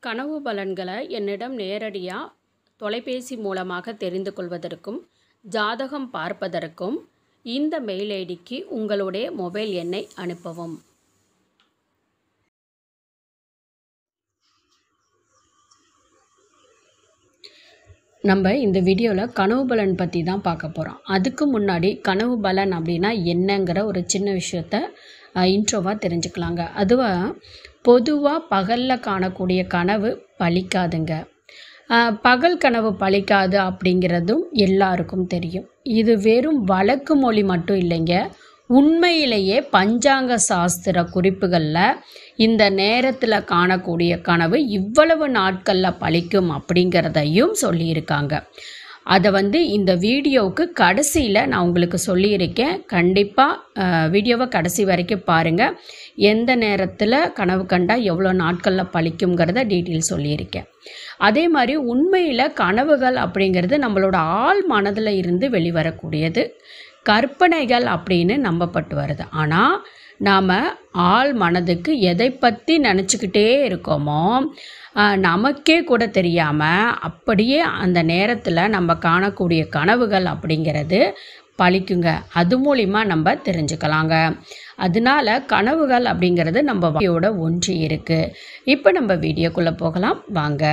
கனவு பலன்களை என்னிடம் நேரடியாக தொலைபேசி மூலமாக தெரிந்து கொள்வதற்கும் ஜாதகம் பார்ப்பதற்கும் இந்த மெயில் ஐடிக்கு உங்களுடைய மொபைல் எண்ணை அனுப்பவும் நம்ம இந்த வீடியோவில் கனவு பலன் பற்றி தான் பார்க்க போகிறோம் அதுக்கு முன்னாடி கனவு பலன் அப்படின்னா என்னங்கிற ஒரு சின்ன விஷயத்த இன்ட்ரோவாக தெரிஞ்சுக்கலாங்க அதுவாக பொதுவாக பகலில் காணக்கூடிய கனவு பலிக்காதுங்க அஹ், பகல் கனவு பலிக்காது அப்படிங்கிறதும் எல்லாருக்கும் தெரியும் இது வெறும் வழக்கு மொழி மட்டும் இல்லைங்க உண்மையிலேயே பஞ்சாங்க சாஸ்திர குறிப்புகளில் இந்த நேரத்தில் காணக்கூடிய கனவு இவ்வளவு நாட்களில் பலிக்கும் அப்படிங்கிறதையும் சொல்லியிருக்காங்க அதை வந்து இந்த வீடியோவுக்கு கடைசியில் நான் உங்களுக்கு சொல்லியிருக்கேன் கண்டிப்பாக வீடியோவை கடைசி வரைக்கும் பாருங்கள் எந்த நேரத்தில் கனவு கண்டா எவ்வளோ நாட்களில் பலிக்குங்கிறத டீட்டெயில் சொல்லியிருக்கேன் அதே மாதிரி உண்மையில் கனவுகள் அப்படிங்கிறது நம்மளோட ஆள் மனதில் இருந்து வெளிவரக்கூடியது கற்பனைகள் அப்படின்னு நம்பப்பட்டு வருது ஆனால் நாம் ஆள் மனதுக்கு எதை பற்றி நினச்சிக்கிட்டே இருக்கோமோ ஆஹ், நமக்கே கூட தெரியாமல் அப்படியே அந்த நேரத்தில் நம்ம காணக்கூடிய கனவுகள் அப்படிங்கிறது பழிக்குங்க அது மூலிமா நம்ம தெரிஞ்சுக்கலாங்க அதனால கனவுகள் அப்படிங்கிறது நம்ம வாழ்க்கையோட ஒன்றி இருக்குது இப்போ நம்ம வீடியோக்குள்ளே போகலாம் வாங்க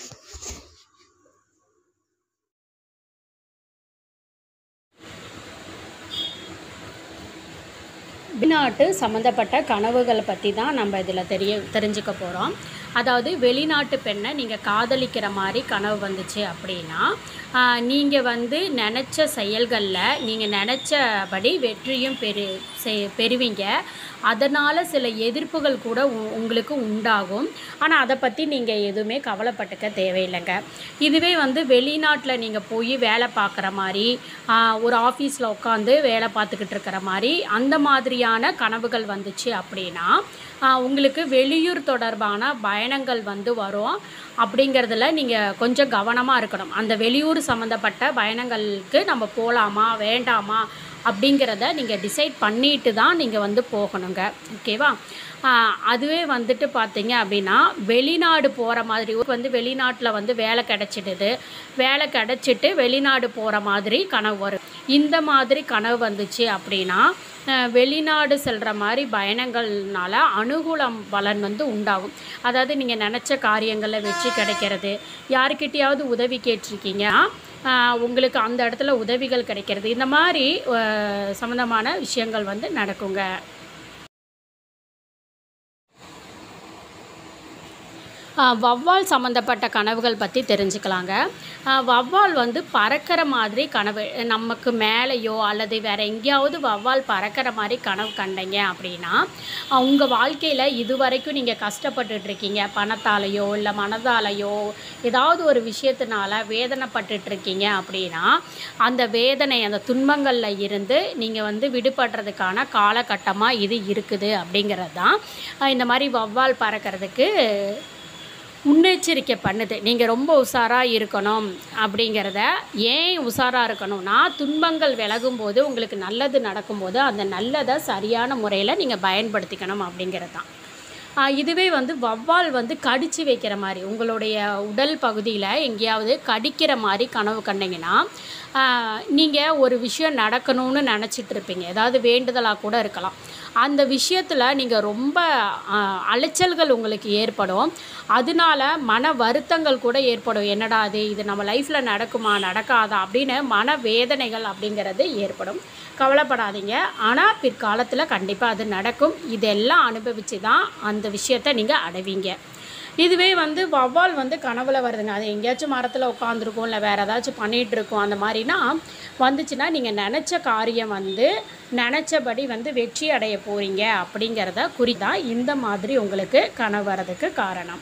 வெளிநாட்டு சம்மந்தப்பட்ட கனவுகளை பற்றி தான் நம்ம இதில் தெரிய தெரிஞ்சுக்க போகிறோம் அதாவது வெளிநாட்டு பெண்ணை நீங்கள் காதலிக்கிற மாதிரி கனவு வந்துச்சு அப்படின்னா நீங்கள் வந்து நினச்ச செயல்களில் நீங்கள் நினச்சபடி வெற்றியும் பெறு செ- பெறுவீங்க அதனால் சில எதிர்ப்புகள் கூட உ- உங்களுக்கு உண்டாகும் ஆனால் அதை பற்றி நீங்கள் எதுவுமே கவலைப்பட்டுக்க தேவையில்லைங்க இதுவே வந்து வெளிநாட்டில் நீங்கள் போய் வேலை பார்க்குற மாதிரி ஆ, ஒரு ஆஃபீஸில் உட்காந்து வேலை பார்த்துக்கிட்டு இருக்கிற மாதிரி அந்த மாதிரியான கனவுகள் வந்துச்சு அப்படின்னா ஆ, உங்களுக்கு வெளியூர் தொடர்பான பயணங்கள் வந்து வரும் அப்படிங்கிறதுல நீங்கள் கொஞ்சம் கவனமாக இருக்கணும் அந்த வெளியூர் சம்மந்தப்பட்ட பயணங்களுக்கு நம்ம போகலாமா வேண்டாமா அப்படிங்கிறத நீங்கள் டிசைட் பண்ணிட்டு தான் நீங்கள் வந்து போகணுங்க ஓகேவா ஆஹ் அதுவே வந்துட்டு பார்த்தீங்க அப்படின்னா வெளிநாடு போகிற மாதிரி ஊருக்கு வந்து வெளிநாட்டில் வந்து வேலை கிடச்சிடுது வேலை கிடச்சிட்டு வெளிநாடு போகிற மாதிரி கனவு வரும் இந்த மாதிரி கனவு வந்துச்சு அப்படின்னா ஆஹ் வெளிநாடு செல்கிற மாதிரி பயணங்கள்னால அனுகூலம் பலன் வந்து உண்டாகும் அதாவது நீங்கள் நினச்ச காரியங்களில் வெற்றி கிடைக்கிறது யாருக்கிட்டையாவது உதவி கேட்டிருக்கீங்க ஆஹ் உங்களுக்கு அந்த இடத்துல உதவிகள் கிடைக்கிறது இந்த மாதிரி ஆஹ் சம்மந்தமான விஷயங்கள் வந்து நடக்குங்க ஆஹ் வௌவால் சம்மந்தப்பட்ட கனவுகள் பற்றி தெரிஞ்சுக்கலாங்க ஆஹ் வௌவால் வந்து பறக்கிற மாதிரி கனவு நமக்கு மேலேயோ அல்லது வேற எங்கேயாவது வௌவால் பறக்கிற மாதிரி கனவு கண்டீங்க அப்படின்னா உங்கள் வாழ்க்கையில் இதுவரைக்கும் நீங்கள் கஷ்டப்பட்டுட்டு இருக்கீங்க பணத்தாலேயோ இல்லை மனதாலேயோ ஏதாவது ஒரு விஷயத்தினால வேதனைப்பட்டுட்டு இருக்கீங்க அப்படின்னா அந்த வேதனை அந்த துன்பங்களில் இருந்து நீங்கள் வந்து விடுபடுறதுக்கான காலகட்டமாக இது இருக்குது அப்படிங்கிறது தான் ஆஹ் இந்த மாதிரி வௌவால் பறக்கிறதுக்கு முன்னெச்சரிக்கை பண்ணுது நீங்கள் ரொம்ப உஷாராக இருக்கணும் அப்படிங்கிறத ஏன் உஷாராக இருக்கணும்னா துன்பங்கள் விலகும் போது உங்களுக்கு நல்லது நடக்கும்போது அந்த நல்லதை சரியான முறையில் நீங்கள் பயன்படுத்திக்கணும் அப்படிங்கிறது தான் ஆஹ் இதுவே வந்து வௌவால் வந்து கடிச்சு வைக்கிற மாதிரி உங்களுடைய உடல் பகுதியில் எங்கேயாவது கடிக்கிற மாதிரி கனவு கண்டீங்கன்னா நீங்கள் ஒரு விஷயம் நடக்கணும்னு நினச்சிட்டு இருப்பீங்க ஏதாவது வேண்டுதலாக கூட இருக்கலாம் அந்த விஷயத்தில் நீங்கள் ரொம்ப ஆஹ், அலைச்சல்கள் உங்களுக்கு ஏற்படும் அதனால மன வருத்தங்கள் கூட ஏற்படும் என்னடா அது இது நம்ம லைஃப்பில் நடக்குமா நடக்காதா அப்படின்னு மன வேதனைகள் அப்படிங்கிறது ஏற்படும் கவலைப்படாதீங்க ஆனால் பிற்காலத்தில் கண்டிப்பாக அது நடக்கும் இதெல்லாம் அனுபவித்து தான் அந்த விஷயத்தை நீங்கள் அடைவீங்க இதுவே வந்து வௌவால் வந்து கனவுல வருதுங்க அது எங்கேயாச்சும் மரத்தில் உட்காந்துருக்கும் இல்லை வேறு ஏதாச்சும் பண்ணிகிட்டு இருக்கோம் அந்த மாதிரினா வந்துச்சுன்னா நீங்கள் நினச்ச காரியம் வந்து நினச்சபடி வந்து வெற்றி அடைய போகிறீங்க அப்படிங்கிறத குறிதான் இந்த மாதிரி உங்களுக்கு கனவு வரதுக்கு காரணம்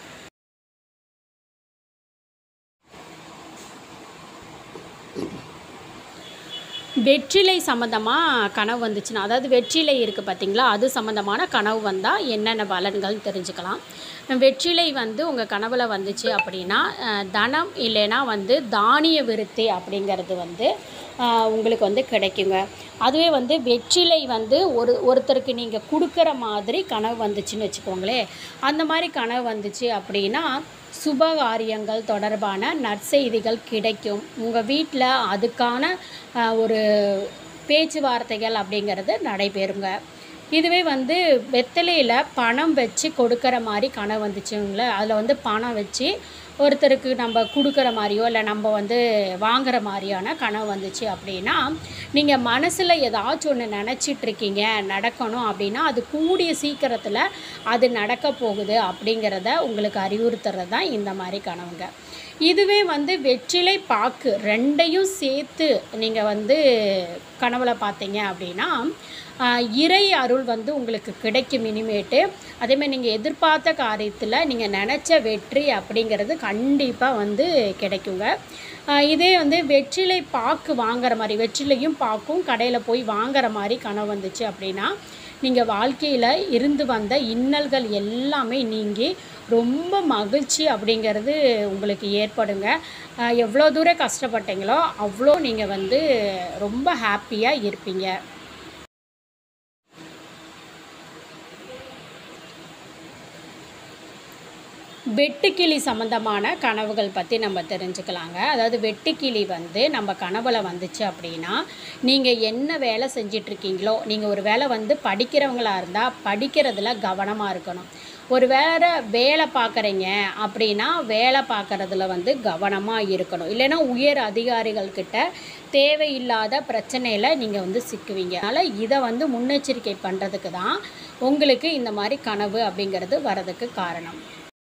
வெற்றிலை சம்மந்தமாக கனவு வந்துச்சுன்னா அதாவது வெற்றிலை இருக்குது பார்த்தீங்களா அது சம்மந்தமான கனவு வந்தால் என்னென்ன பலன்கள் தெரிஞ்சுக்கலாம் வெற்றிலை வந்து உங்கள் கனவுல வந்துச்சு அப்படின்னா அஹ், தனம் இல்லைன்னா வந்து தானிய விருத்தி அப்படிங்கிறது வந்து அஹ், உங்களுக்கு வந்து கிடைக்குங்க அதுவே வந்து வெற்றிலை வந்து ஒரு ஒருத்தருக்கு நீங்கள் கொடுக்குற மாதிரி கனவு வந்துச்சுன்னு வச்சுக்கோங்களேன் அந்த மாதிரி கனவு வந்துச்சு அப்படின்னா சுபகாரியங்கள் தொடர்பான நற்செய்திகள் கிடைக்கும் உங்கள் வீட்டில் அதுக்கான அஹ், ஒரு பேச்சுவார்த்தைகள் அப்படிங்கிறது நடைபெறுங்க இதுவே வந்து வெத்தலையில் பணம் வச்சு கொடுக்குற மாதிரி கனவு வந்துச்சுங்களே அதில் வந்து பணம் வச்சு ஒருத்தருக்கு நம்ம கொடுக்குற மாதிரியோ இல்லை நம்ம வந்து வாங்குற மாதிரியான கனவு வந்துச்சு அப்படின்னா நீங்கள் மனசில் ஏதாச்சும் ஒன்று நினச்சிட்டு இருக்கீங்க நடக்கணும் அப்படின்னா அது கூடிய சீக்கிரத்தில் அது நடக்க போகுது அப்படிங்கிறத உங்களுக்கு அறிவுறுத்துறது தான் இந்த மாதிரி கனவுங்க இதுவே வந்து வெற்றிலை பாக்கு ரெண்டையும் சேர்த்து நீங்கள் வந்து கனவுல பார்த்தீங்க அப்படின்னா ஆஹ், இறை அருள் வந்து உங்களுக்கு கிடைக்கும் இனிமேட்டு அதேமாதிரி நீங்கள் எதிர்பார்த்த காரியத்தில் நீங்கள் நினச்ச வெற்றி அப்படிங்கிறது கண்டிப்பாக வந்து கிடைக்குங்க ஆஹ், இதே வந்து வெற்றிலை பாக்கு வாங்குற மாதிரி வெற்றிலையும் பாக்கும் கடையில் போய் வாங்குற மாதிரி கனவு வந்துச்சு அப்படின்னா நீங்கள் வாழ்க்கையில் இருந்து வந்த இன்னல்கள் எல்லாமே நீங்கி ரொம்ப மகிழ்ச்சி அப்படிங்கிறது உங்களுக்கு ஏற்படுங்க ஆஹ் எவ்வளோ தூரம் கஷ்டப்பட்டீங்களோ அவ்வளோ நீங்கள் வந்து ரொம்ப ஹாப்பியாக இருப்பீங்க வெட்டுக்கிளி சம்மந்தமான கனவுகள் பற்றி நம்ம தெரிஞ்சுக்கலாங்க அதாவது வெட்டுக்கிளி வந்து நம்ம கனவுல வந்துச்சு அப்படின்னா நீங்கள் என்ன வேலை செஞ்சிட்ருக்கீங்களோ நீங்கள் ஒரு வேலை வந்து படிக்கிறவங்களா இருந்தால் படிக்கிறதுல கவனமாக இருக்கணும் ஒரு வேலை வேலை பார்க்குறீங்க அப்படின்னா வேலை பார்க்குறதுல வந்து கவனமாக இருக்கணும் இல்லைன்னா உயர் அதிகாரிகள்கிட்ட தேவையில்லாத பிரச்சனையில் நீங்கள் வந்து சிக்குவீங்க அதனால் இதை வந்து முன்னெச்சரிக்கை பண்ணுறதுக்கு தான் உங்களுக்கு இந்த மாதிரி கனவு அப்படிங்கிறது வரதுக்கு காரணம்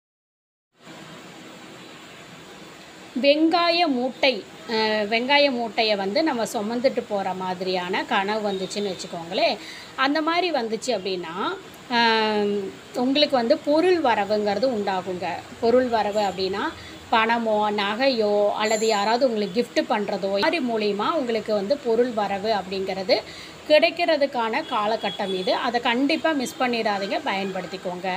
வெங்காய மூட்டை அஹ், வெங்காய மூட்டையை வந்து நம்ம சுமந்துட்டு போகிற மாதிரியான கனவு வந்துச்சுன்னு வச்சுக்கோங்களேன் அந்த மாதிரி வந்துச்சு அப்படின்னா ஆம், உங்களுக்கு வந்து பொருள் வரவுங்கிறது உண்டாகுங்க பொருள் வரவு அப்படின்னா பணமோ நகையோ அல்லது யாராவது உங்களுக்கு gift பண்ணுறதோ மாதிரி மூலிமா உங்களுக்கு வந்து பொருள் வரவு அப்படிங்கிறது கிடைக்கிறதுக்கான காலகட்டம் இது அதை கண்டிப்பாக மிஸ் பண்ணிடாதீங்க பயன்படுத்திக்கோங்க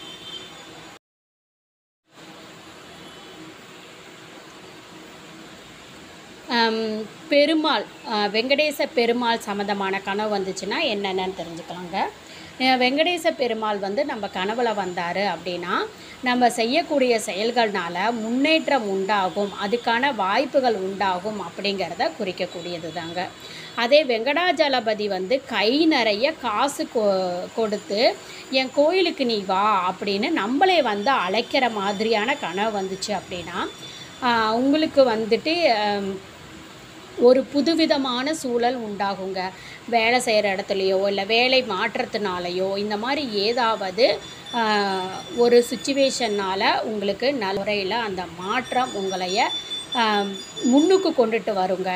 ஆம், பெருமாள் ஆ, வெங்கடேச பெருமாள் சம்மந்தமான கனவு வந்துச்சுன்னா என்னென்னு தெரிஞ்சுக்கலாங்க அஹ் வெங்கடேச பெருமாள் வந்து நம்ம கனவுல வந்தார் அப்படின்னா நம்ம செய்யக்கூடிய செயல்கள்னால முன்னேற்றம் உண்டாகும் அதுக்கான வாய்ப்புகள் உண்டாகும் அப்படிங்கிறத குறிக்கக்கூடியது தாங்க அதே வெங்கடாஜலபதி வந்து கை நிறைய காசு கொ கொடுத்து என் கோயிலுக்கு நீ வா அப்படின்னு நம்மளே வந்து அழைக்கிற மாதிரியான கனவு வந்துச்சு அப்படின்னா ஆஹ் உங்களுக்கு வந்துட்டு ஆம், ஒரு புதுவிதமான சூழல் உண்டாகுங்க வேலை செய்கிற இடத்துலையோ இல்லை வேலை மாற்றத்தினாலையோ இந்த மாதிரி ஏதாவது ஆஹ், ஒரு சுச்சுவேஷன்னால் உங்களுக்கு நல்ல முறையில் அந்த மாற்றம் உங்களைய ஆஹ், முன்னுக்கு கொண்டுட்டு வருங்க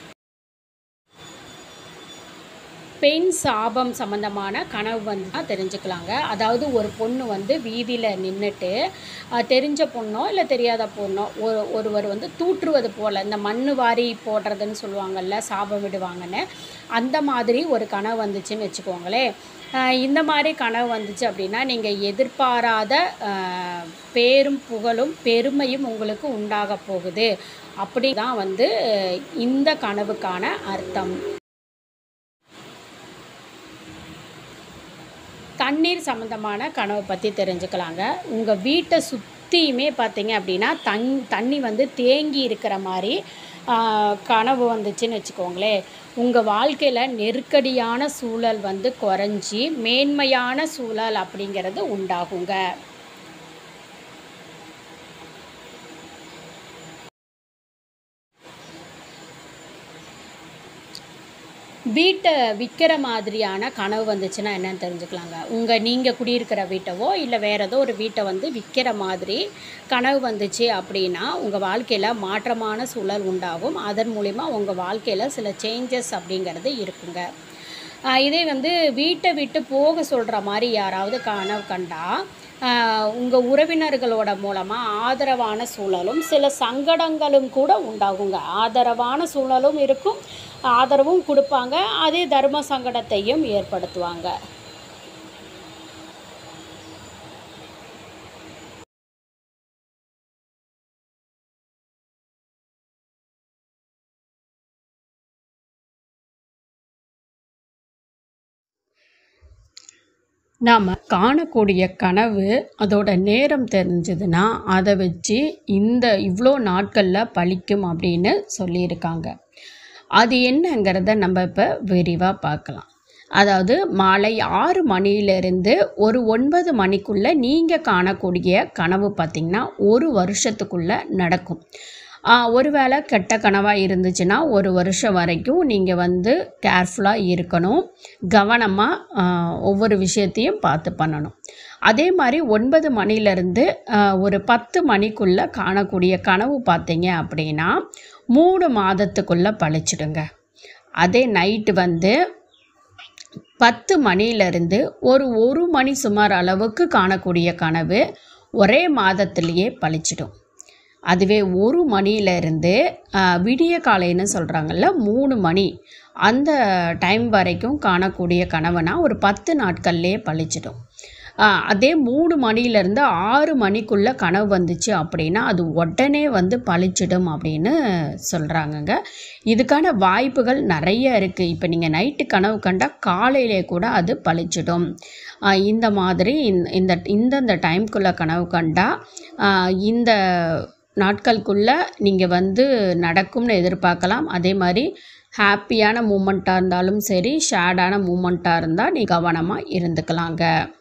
பெண் சாபம் சம்மந்தமான கனவு வந்து தான் தெரிஞ்சுக்கலாங்க அதாவது ஒரு பொண்ணு வந்து வீதியில் நின்றுட்டு தெரிஞ்ச பொண்ணோ இல்லை தெரியாத பொண்ணோ ஒரு ஒருவர் வந்து தூற்றுவது போல் இந்த மண் வாரி போடுறதுன்னு சொல்லுவாங்கல்ல சாபம் விடுவாங்கன்னு அந்த மாதிரி ஒரு கனவு வந்துச்சுன்னு வச்சுக்கோங்களேன் ஆஹ் இந்த மாதிரி கனவு வந்துச்சு அப்படின்னா நீங்கள் எதிர்பாராத ஆஹ், பேரும் புகழும் பெருமையும் உங்களுக்கு உண்டாக போகுது அப்படி தான் வந்து இந்த கனவுக்கான அர்த்தம் தண்ணீர் சம்மந்தமான கனவை பற்றி தெரிஞ்சுக்கலாங்க உங்கள் வீட்டை சுற்றியுமே பார்த்தீங்க அப்படின்னா தண் தண்ணி வந்து தேங்கி இருக்கிற மாதிரி ஆஹ், கனவு வந்துச்சுன்னு வச்சுக்கோங்களேன் உங்கள் வாழ்க்கையில் நெருக்கடியான சூழல் வந்து குறைஞ்சி மேன்மையான சூழல் அப்படிங்கிறது உண்டாகுங்க வீட்டை விற்கிற மாதிரியான கனவு வந்துச்சுன்னா என்னன்னு தெரிஞ்சுக்கலாங்க உங்கள் நீங்கள் குடியிருக்கிற வீட்டவோ இல்லை வேறு ஏதோ ஒரு வீட்டை வந்து விற்கிற மாதிரி கனவு வந்துச்சு அப்படின்னா உங்கள் வாழ்க்கையில் மாற்றமான சூழல் உண்டாகும் அதன் மூலிமா உங்கள் வாழ்க்கையில் சில சேஞ்சஸ் அப்படிங்கிறது இருக்குங்க ஆஹ் இதே வந்து வீட்டை விட்டு போக சொல்கிற மாதிரி யாராவது கனவு கண்டா உங்கள் உறவினர்களோட மூலமாக ஆதரவான சூழலும் சில சங்கடங்களும் கூட உண்டாகுங்க ஆதரவான சூழலும் இருக்கும் ஆதரவும் கொடுப்பாங்க அதே தர்ம சங்கடத்தையும் ஏற்படுத்துவாங்க நாம் காணக்கூடிய கனவு அதோட நேரம் தெரிஞ்சதுன்னா அதை வச்சு இந்த இவ்வளோ நாட்களில் பழிக்கும் அப்படின்னு சொல்லியிருக்காங்க அது என்னங்கிறத நம்ம இப்போ விரிவாக பார்க்கலாம் அதாவது மாலை ஆறு மணியிலிருந்து ஒரு ஒன்பது மணிக்குள்ளே நீங்கள் காணக்கூடிய கனவு பார்த்திங்கன்னா ஒரு வருஷத்துக்குள்ளே நடக்கும் ஒருவேளை கெட்ட கனவாக இருந்துச்சுன்னா ஒரு வருஷம் வரைக்கும் நீங்கள் வந்து கேர்ஃபுல்லாக இருக்கணும் கவனமாக ஒவ்வொரு விஷயத்தையும் பார்த்து பண்ணணும் அதே மாதிரி ஒன்பது மணிலேருந்து ஒரு பத்து மணிக்குள்ளே காணக்கூடிய கனவு பார்த்தீங்க அப்படின்னா மூணு மாதத்துக்குள்ளே பழிச்சிடுங்க அதே நைட்டு வந்து பத்து மணியிலிருந்து ஒரு ஒரு மணி சுமார் அளவுக்கு காணக்கூடிய கனவு ஒரே மாதத்திலேயே பழிச்சிடும் அதுவே ஒரு மணியிலேருந்து விடிய காலைன்னு சொல்கிறாங்கல்ல மூணு மணி அந்த டைம் வரைக்கும் காணக்கூடிய கனவுனா ஒரு பத்து நாட்கள்லேயே பழிச்சிடும் அதே மூணு மணிலேருந்து ஆறு மணிக்குள்ளே கனவு வந்துச்சு அப்படின்னா அது உடனே வந்து பழிச்சிடும் அப்படின்னு சொல்கிறாங்கங்க இதுக்கான வாய்ப்புகள் நிறைய இருக்குது இப்போ நீங்கள் நைட்டு கனவு கண்டால் காலையிலே கூட அது பழிச்சிடும் இந்த மாதிரி இந்த இந்தந்த டைம்குள்ளே கனவு கண்டால் இந்த நாட்களுக்குள்ளே நீங்கள் வந்து நடக்கும்னு எதிர்பார்க்கலாம் அதே மாதிரி ஹாப்பியான மூமெண்ட்டாக இருந்தாலும் சரி ஷேடான மூமெண்ட்டாக இருந்தால் நீ கவனமாக இருந்துக்கலாங்க